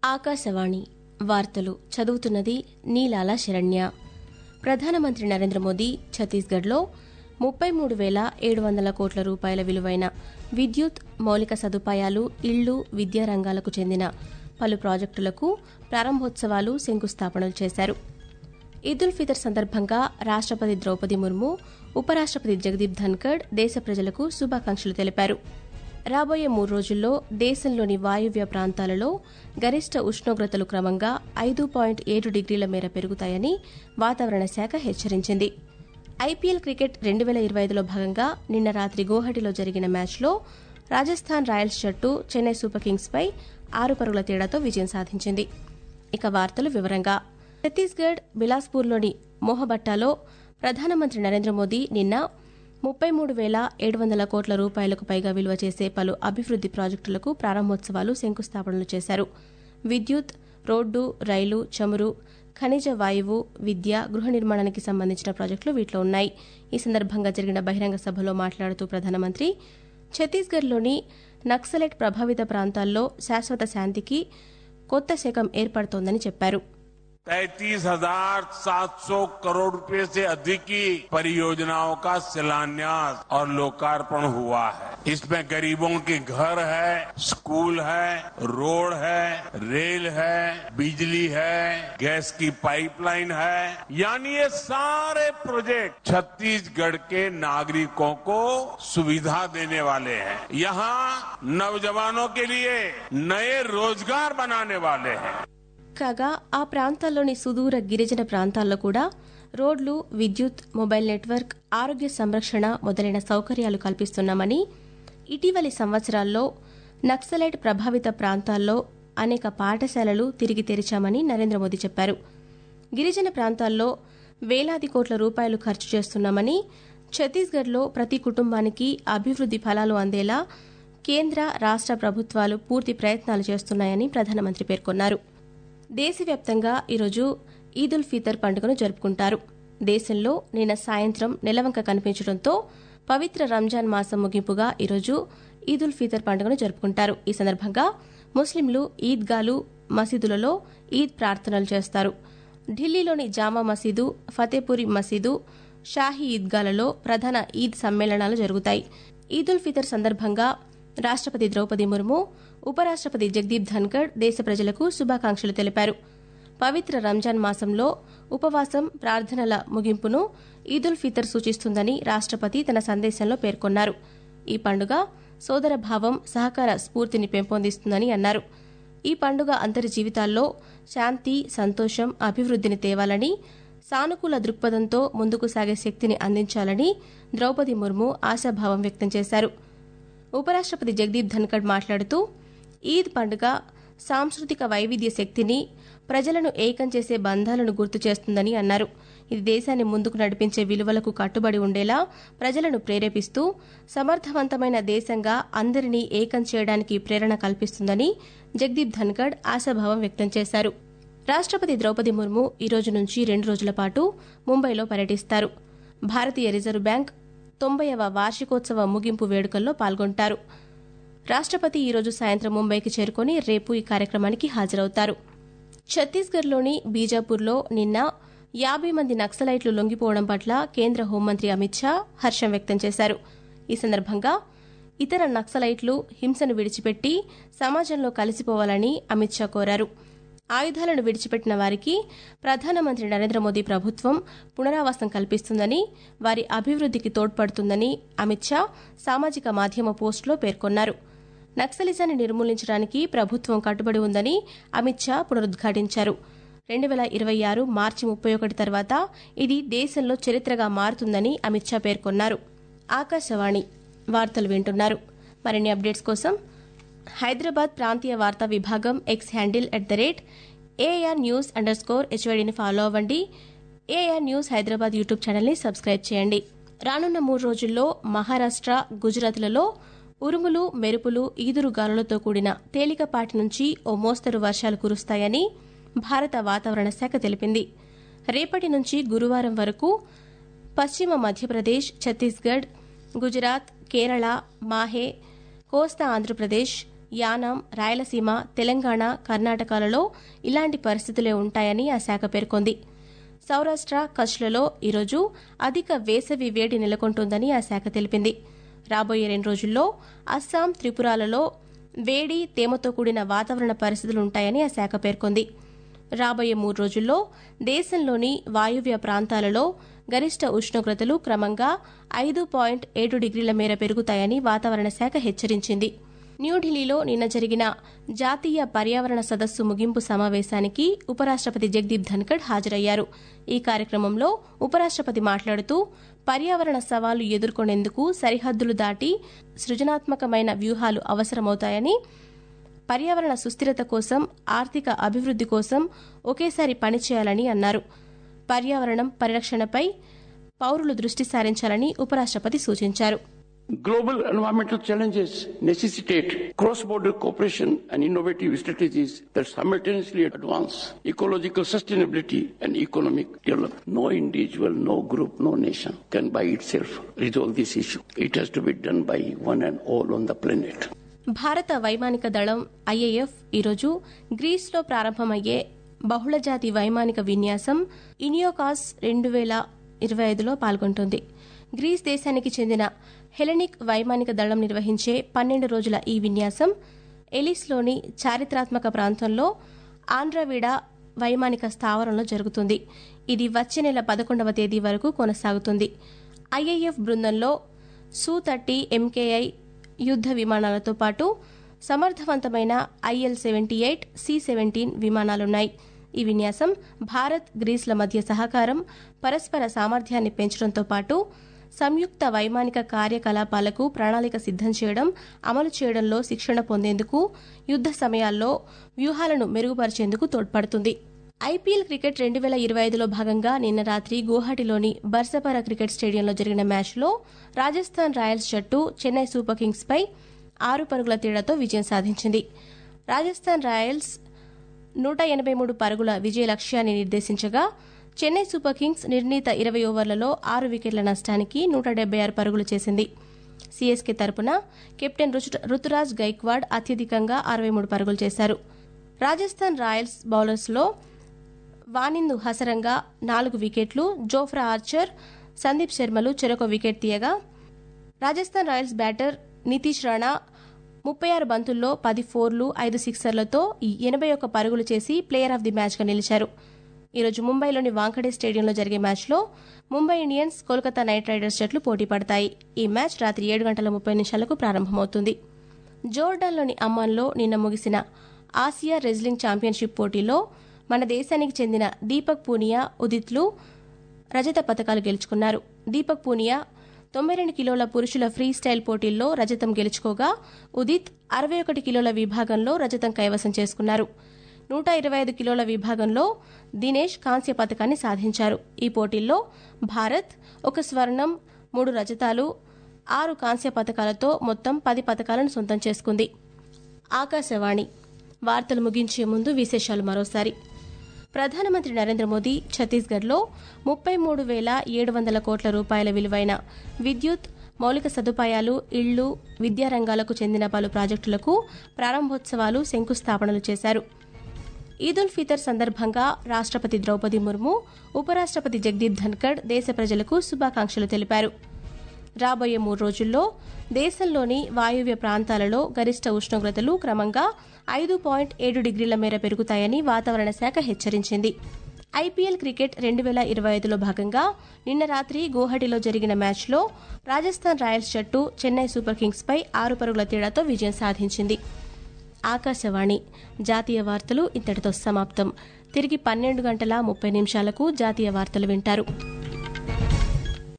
ఆకాశవాణి వార్తలు చదువుతున్నది నీలాల శరణ్య ప్రధానమంత్రి నరేంద్ర మోదీ ఛత్తీస్గఢ్లో ముప్పై మూడు వేల ఏడు వందల కోట్ల రూపాయల విలువైన విద్యుత్ మౌలిక సదుపాయాలు ఇళ్లు విద్యా రంగాలకు చెందిన పలు ప్రాజెక్టులకు ప్రారంభోత్సవాలు శంకుస్థాపనలు చేశారు ఈదుల్ ఫితర్ సందర్భంగా రాష్టపతి ద్రౌపది ముర్ము ఉపరాష్టపతి జగదీప్ ధన్కడ్ దేశ ప్రజలకు శుభాకాంక్షలు తెలిపారు రాబోయే మూడు రోజుల్లో దేశంలోని వాయువ్య ప్రాంతాలలో గరిష్ట ఉష్ణోగ్రతలు క్రమంగా ఐదు పాయింట్ ఏడు డిగ్రీల మేర పెరుగుతాయని వాతావరణ శాఖ హెచ్చరించింది ఐపీఎల్ క్రికెట్ రెండు వేల ఇరవై ఐదులో భాగంగా నిన్న రాత్రి గౌహటిలో జరిగిన మ్యాచ్లో రాజస్థాన్ రాయల్స్ జట్టు చెన్నై సూపర్ కింగ్స్ పై ఆరు పరుగుల తేడాతో విజయం సాధించింది ఇక వార్తలు వివరంగా ఛత్తీస్గఢ్ బిలాస్పూర్లోని మోహబట్టాలో ప్రధానమంత్రి నరేంద్ర మోదీ నిన్న ముప్పై మూడు వేల ఏడు వందల కోట్ల రూపాయలకు పైగా విలువ చేసే పలు అభివృద్ది ప్రాజెక్టులకు ప్రారంభోత్సవాలు శంకుస్థాపనలు చేశారు విద్యుత్ రోడ్డు రైలు చమురు ఖనిజ వాయువు విద్య గృహ నిర్మాణానికి సంబంధించిన ప్రాజెక్టులు వీటిలో ఉన్నాయి ఈ సందర్భంగా జరిగిన బహిరంగ సభలో మాట్లాడుతూ ప్రధానమంత్రి ఛత్తీస్గఢ్లోని నక్సలైట్ ప్రభావిత ప్రాంతాల్లో శాశ్వత శాంతికి కొత్త శకం ఏర్పడుతోందని చెప్పారు तैतीस हजार सात सौ करोड़ रुपए से अधिक की परियोजनाओं का शिलान्यास और लोकार्पण हुआ है इसमें गरीबों के घर है स्कूल है रोड है रेल है बिजली है गैस की पाइपलाइन है यानी ये सारे प्रोजेक्ट छत्तीसगढ़ के नागरिकों को सुविधा देने वाले हैं यहाँ नौजवानों के लिए नए रोजगार बनाने वाले हैं కాగా ఆ ప్రాంతాల్లోని సుదూర గిరిజన ప్రాంతాల్లో కూడా రోడ్లు విద్యుత్ మొబైల్ నెట్వర్క్ ఆరోగ్య సంరక్షణ మొదలైన సౌకర్యాలు కల్పిస్తున్నామని ఇటీవలి సంవత్సరాల్లో నక్సలైట్ ప్రభావిత ప్రాంతాల్లో అనేక పాఠశాలలు తిరిగి తెరిచామని నరేంద్ర మోదీ చెప్పారు గిరిజన ప్రాంతాల్లో వేలాది కోట్ల రూపాయలు ఖర్చు చేస్తున్నామని ఛత్తీస్గఢ్లో ప్రతి కుటుంబానికి అభివృద్ది ఫలాలు అందేలా కేంద్ర రాష్ట ప్రభుత్వాలు పూర్తి ప్రయత్నాలు చేస్తున్నాయని ప్రధానమంత్రి పేర్కొన్నారు దేశవ్యాప్తంగా ఈరోజు ఈద్ ఉల్ ఫితర్ పండుగను జరుపుకుంటారు దేశంలో నిన్న సాయంత్రం నెలవంక కనిపించడంతో పవిత్ర రంజాన్ మాసం ముగింపుగా ఈరోజు ఈద్ ఉల్ ఫితర్ పండుగను జరుపుకుంటారు ఈ సందర్భంగా ముస్లింలు ఈద్గాలు మసీదులలో ఈద్ ప్రార్థనలు చేస్తారు ఢిల్లీలోని జామా మసీదు ఫతేపురి మసీదు షాహీ ఈద్గాలలో ప్రధాన ఈద్ సమ్మేళనాలు జరుగుతాయి ఈద్ ఉల్ ఫితర్ సందర్భంగా రాష్టపతి ద్రౌపది ముర్ము ఉపరాష్టపతి జగదీప్ ధన్కడ్ దేశ ప్రజలకు శుభాకాంక్షలు తెలిపారు పవిత్ర రంజాన్ మాసంలో ఉపవాసం ప్రార్థనల ముగింపును ఈదుల్ ఫితర్ సూచిస్తుందని రాష్టపతి తన సందేశంలో పేర్కొన్నారు ఈ పండుగ సోదర భావం సహకార స్ఫూర్తిని పెంపొందిస్తుందని అన్నారు ఈ పండుగ అందరి జీవితాల్లో శాంతి సంతోషం అభివృద్దిని తేవాలని సానుకూల దృక్పథంతో ముందుకు సాగే శక్తిని అందించాలని ద్రౌపది ముర్ము ఆశాభావం వ్యక్తం చేశారు ఉపరాష్టపతి జగదీప్ ధన్కడ్ మాట్లాడుతూ ఈద్ పండుగ సాంస్కృతిక వైవిధ్య శక్తిని ప్రజలను ఏకం చేసే బంధాలను గుర్తు చేస్తుందని అన్నారు ఇది దేశాన్ని ముందుకు నడిపించే విలువలకు కట్టుబడి ఉండేలా ప్రజలను ప్రేరేపిస్తూ సమర్థవంతమైన దేశంగా అందరినీ ఏకం చేయడానికి ప్రేరణ కల్పిస్తుందని జగదీప్ ధన్కడ్ ఆశాభావం వ్యక్తం చేశారు రాష్టపతి ద్రౌపది ముర్ము ఈ రోజు నుంచి రెండు రోజుల పాటు ముంబైలో పర్యటిస్తారు భారతీయ రిజర్వ్ బ్యాంక్ తొంభైవ వార్షికోత్సవ ముగింపు వేడుకల్లో పాల్గొంటారు రాష్టపతి ఈరోజు సాయంత్రం ముంబైకి చేరుకుని రేపు ఈ కార్యక్రమానికి హాజరవుతారు ఛత్తీస్గఢ్లోని బీజాపూర్లో నిన్న యాభై మంది నక్సలైట్లు లొంగిపోవడం పట్ల కేంద్ర హోంమంత్రి అమిత్ షా హర్షం వ్యక్తం చేశారు ఈ సందర్భంగా ఇతర నక్సలైట్లు హింసను విడిచిపెట్టి సమాజంలో కలిసిపోవాలని అమిత్ షా కోరారు ఆయుధాలను విడిచిపెట్టిన వారికి ప్రధానమంత్రి నరేంద్ర మోదీ ప్రభుత్వం పునరావాసం కల్పిస్తుందని వారి అభివృద్దికి తోడ్పడుతుందని అమిత్ షా సామాజిక మాధ్యమ పోస్టులో పేర్కొన్నారు నక్సలిజాన్ని నిర్మూలించడానికి ప్రభుత్వం కట్టుబడి ఉందని అమిత్ షా పునరుద్ఘాటించారు రెండు వేల ఇరవై ఆరు మార్చి ముప్పై ఒకటి తర్వాత ఇది దేశంలో చరిత్రగా మారుతుందని అమిత్ షా పేర్కొన్నారు ఆకాశవాణి వార్తలు వింటున్నారు మరిన్ని అప్డేట్స్ కోసం హైదరాబాద్ ప్రాంతీయ వార్తా విభాగం X handle at the rate AR news underscore హెచ్వైడీని ఫాలో అవ్వండి ఏఆర్ న్యూస్ హైదరాబాద్ యూట్యూబ్ ఛానల్ని సబ్స్క్రైబ్ చేయండి రానున్న మూడు రోజుల్లో మహారాష్ట్ర గుజరాత్లలో ఉరుములు మెరుపులు ఈదురు గాలులతో కూడిన తేలికపాటి నుంచి ఓ మోస్తరు వర్షాలు కురుస్తాయని భారత వాతావరణ శాఖ తెలిపింది రేపటి నుంచి గురువారం వరకు పశ్చిమ మధ్యప్రదేశ్ ఛత్తీస్గఢ్ గుజరాత్ కేరళ మాహే కోస్తా ఆంధ్రప్రదేశ్ యానాం రాయలసీమ తెలంగాణ కర్ణాటకలలో ఇలాంటి పరిస్థితులే ఉంటాయని ఆ శాఖ పేర్కొంది సౌరాష్ట్ర కచ్లలో ఈరోజు అధిక వేసవి వేడి నెలకొంటుందని ఆ శాఖ తెలిపింది రాబోయే రెండు రోజుల్లో అస్సాం త్రిపురాలలో వేడి తేమతో కూడిన వాతావరణ పరిస్థితులు ఉంటాయని ఆ శాఖ పేర్కొంది రాబోయే మూడు రోజుల్లో దేశంలోని వాయువ్య ప్రాంతాలలో గరిష్ట ఉష్ణోగ్రతలు క్రమంగా ఐదు పాయింట్ ఏడు డిగ్రీల మేర పెరుగుతాయని వాతావరణ శాఖ హెచ్చరించింది న్యూఢిల్లీలో నిన్న జరిగిన జాతీయ పర్యావరణ సదస్సు ముగింపు సమావేశానికి ఉపరాష్టపతి జగదీప్ ధన్కడ్ హాజరయ్యారు ఈ కార్యక్రమంలో ఉపరాష్టపతి మాట్లాడుతూ పర్యావరణ సవాలు ఎదుర్కొనేందుకు సరిహద్దులు దాటి సృజనాత్మకమైన వ్యూహాలు అవసరమవుతాయని పర్యావరణ సుస్థిరత కోసం ఆర్థిక అభివృద్ది కోసం ఒకేసారి పనిచేయాలని అన్నారు పర్యావరణం పరిరక్షణపై పౌరులు దృష్టి సారించాలని ఉపరాష్టపతి సూచించారు Global environmental challenges necessitate cross-border cooperation and innovative strategies that simultaneously advance ecological sustainability and economic development. No individual, no group, no nation can by itself resolve this issue. It has to be done by one and all on the planet. భారత వైమానిక దళం IAF ఈరోజు గ్రీస్లో ప్రారంభమయ్యే బహుళజాతి వైమానిక విన్యాసం ఇనియోకాస్ రెండు వేల ఇరవై ఐదులో పాల్గొంటుంది గ్రీస్ దేశానికి చెందిన హెలెనిక్ వైమానిక దళం నిర్వహించే పన్నెండు రోజుల ఈ విన్యాసం ఎలిస్లోని చారిత్రాత్మక ప్రాంతంలో ఆంధ్రవీడ వైమానిక స్థావరంలో జరుగుతుంది ఇది వచ్చే నెల పదకొండవ తేదీ వరకు కొనసాగుతుంది ఐఏఎఫ్ బృందంలో సూ థర్టీ ఎంకేఐ యుద్ద విమానాలతో పాటు సమర్థవంతమైన IL seventy eight C seventeen విమానాలున్నాయి ఈ విన్యాసం భారత్ గ్రీస్ల మధ్య సహకారం పరస్పర సామర్థ్యాన్ని పెంచడంతో పాటు సంయుక్త వైమానిక కార్యకలాపాలకు ప్రణాళిక సిద్దం చేయడం అమలు చేయడంలో శిక్షణ పొందేందుకు యుద్ద సమయాల్లో వ్యూహాలను మెరుగుపరిచేందుకు తోడ్పడుతుంది ఐపీఎల్ క్రికెట్ రెండు వేల ఇరవై ఐదులో భాగంగా నిన్న రాత్రి గువాహటిలోని బర్సపర క్రికెట్ స్టేడియంలో జరిగిన మ్యాచ్లో రాజస్థాన్ రాయల్స్ జట్టు చెన్నై సూపర్ కింగ్స్ పై ఆరు పరుగుల తేడాతో విజయం సాధించింది రాజస్థాన్ రాయల్స్ నూట ఎనభై మూడు పరుగుల విజయ లక్ష్యాన్ని నిర్దేశించగా చెన్నై సూపర్ కింగ్స్ నిర్ణీత ఇరవై ఓవర్లలో ఆరు వికెట్ల నష్టానికి నూట డెబ్బై ఆరు పరుగులు చేసింది సీఎస్కే తరపున కెప్టెన్ రుతురాజ్ గైక్వాడ్ అత్యధికంగా అరవై మూడు పరుగులు చేశారు రాజస్థాన్ రాయల్స్ బౌలర్స్లో వానిందు హసరంగా నాలుగు వికెట్లు జోఫ్రా ఆర్చర్ సందీప్ శర్మలు చెరొక వికెట్ తీయగా రాజస్థాన్ రాయల్స్ బ్యాటర్ నితీష్ రాణా ముప్పై ఆరు బంతుల్లో పది ఫోర్లు ఐదు సిక్సర్లతో ఎనభై ఒక్క పరుగులు చేసి ప్లేయర్ ఆఫ్ ది మ్యాచ్గా నిలిచారు ఈరోజు ముంబైలోని వాంఖడే స్టేడియంలో జరిగే మ్యాచ్లో Mumbai Indians Kolkata Knight Riders జట్లు పోటీ పడతాయి ఈ మ్యాచ్ రాత్రి ఏడు గంటల ముప్పై నిమిషాలకు ప్రారంభమవుతుంది జోర్డాన్లోని అమ్మాన్లో నిన్న ముగిసిన ఆసియా రెజ్లింగ్ ఛాంపియన్షిప్ పోటీలో మన దేశానికి చెందిన దీపక్ పూనియా ఉదిత్లు రజత పథకాలు గెలుచుకున్నారు దీపక్ పూనియా తొంభై రెండు కిలోల పురుషుల ఫ్రీ స్టైల్ పోటీల్లో రజతం గెలుచుకోగా ఉదిత్ అరవై ఒకటి కిలోల విభాగంలో రజతం కైవసం చేసుకున్నారు నూట ఇరవై ఐదు కిలోల విభాగంలో దినేష్ కాంస్య పథకాన్ని సాధించారు ఈ పోటీల్లో భారత్ ఒక స్వర్ణం మూడు రజతాలు ఆరు కాంస్య పథకాలతో మొత్తం పది పథకాలను సొంతం చేసుకుంది ఆకాశవాణి వార్తలు ముగించే ముందు విశేషాలు మరోసారి ప్రధానమంత్రి నరేంద్ర మోదీ ఛత్తీస్గఢ్లో ముప్పై మూడు వేల ఏడు వందల కోట్ల రూపాయల విలువైన విద్యుత్ మౌలిక సదుపాయాలు ఇళ్లు విద్యారంగాలకు చెందిన పలు ప్రాజెక్టులకు ప్రారంభోత్సవాలు శంకుస్థాపనలు చేశారు ఈద్ ఉల్ ఫితర్ సందర్భంగా రాష్ట్రపతి ద్రౌపది ముర్ము ఉపరాష్ట్రపతి జగదీప్ ధన్కడ్ దేశ ప్రజలకు శుభాకాంక్షలు తెలిపారు రాబోయే మూడు రోజుల్లో దేశంలోని వాయువ్య ప్రాంతాలలో గరిష్ట ఉష్ణోగ్రతలు క్రమంగా ఐదు పాయింట్ ఏడు డిగ్రీల మేర పెరుగుతాయని వాతావరణ శాఖ హెచ్చరించింది ఐపీఎల్ క్రికెట్ రెండు వేల ఇరవై ఐదులో భాగంగా నిన్న రాత్రి గౌహటిలో జరిగిన మ్యాచ్లో రాజస్థాన్ రాయల్స్ జట్టు చెన్నై సూపర్ కింగ్స్ పై ఆరు పరుగుల తేడాతో విజయం సాధించింది ఆకాశవాణి జాతీయ వార్తలు ఇంతటితో సమాప్తం తిరిగి పన్నెండు గంటల ముప్పై నిమిషాలకు జాతీయ వార్తలు వింటారు